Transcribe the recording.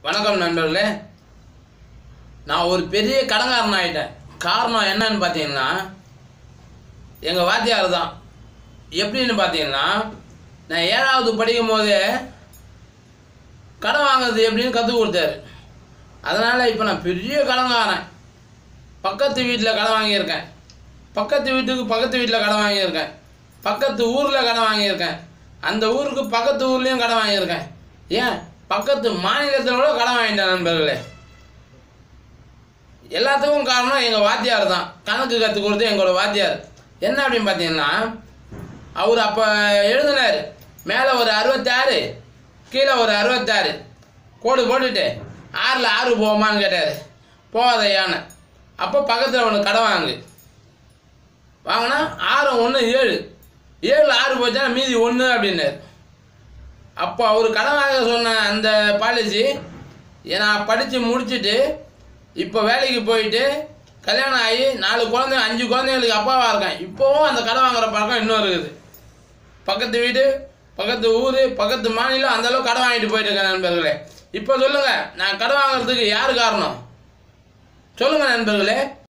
வணக்கம் நண்பர்களே நான் ஒரு பெரிய கடங்காரன் ஆகிட்டேன் காரணம் என்னன்னு பார்த்தீங்கன்னா எங்கள் வாத்தியார் தான் எப்படின்னு பார்த்தீங்கன்னா நான் ஏழாவது படிக்கும் போதே கடன் வாங்குறது எப்படின்னு கற்றுக் கொடுத்தாரு அதனால் இப்போ நான் பெரிய கடங்காரன் பக்கத்து வீட்டில் கடன் வாங்கியிருக்கேன் பக்கத்து வீட்டுக்கு பக்கத்து வீட்டில் கடன் வாங்கியிருக்கேன் பக்கத்து ஊரில் கடன் வாங்கியிருக்கேன் அந்த ஊருக்கு பக்கத்து ஊர்லேயும் கடன் வாங்கியிருக்கேன் ஏன் பக்கத்து மாநிலத்தில் கூட கடன் வாங்கிட்டேன் நண்பர்களே எல்லாத்துக்கும் காரணம் எங்கள் வாத்தியார் தான் கணக்கு கற்றுக் கொடுத்து எங்களோட வாத்தியார் என்ன அப்படின்னு பார்த்தீங்கன்னா அவர் அப்போ எழுதினார் மேலே ஒரு அறுபத்தாறு கீழே ஒரு அறுபத்தாறு கோடு போட்டுட்டு ஆறில் ஆறு போமான்னு கேட்டார் போகாதையான்னு அப்போ பக்கத்தில் ஒன்று கடன் வாங்கு வாங்கினா ஆறு ஒன்று ஏழு ஏழு ஆறு போச்சா மீதி ஒன்று அப்படின்னாரு அப்போ அவர் கடன் வாங்க சொன்ன அந்த பாலிசி நான் படித்து முடிச்சுட்டு இப்போ வேலைக்கு போயிட்டு கல்யாணம் ஆகி நாலு குழந்தை அஞ்சு குழந்தைங்களுக்கு அப்பாவாக இருக்கேன் இப்போவும் அந்த கடன் வாங்குற பழக்கம் இன்னும் இருக்குது பக்கத்து வீடு பக்கத்து ஊர் பக்கத்து மாநிலம் அந்த அளவுக்கு கடன் வாங்கிட்டு போயிட்டு இருக்கேன் நண்பர்களே இப்போ சொல்லுங்கள் நான் கடன் வாங்குறதுக்கு யார் காரணம் சொல்லுங்கள் நண்பர்களே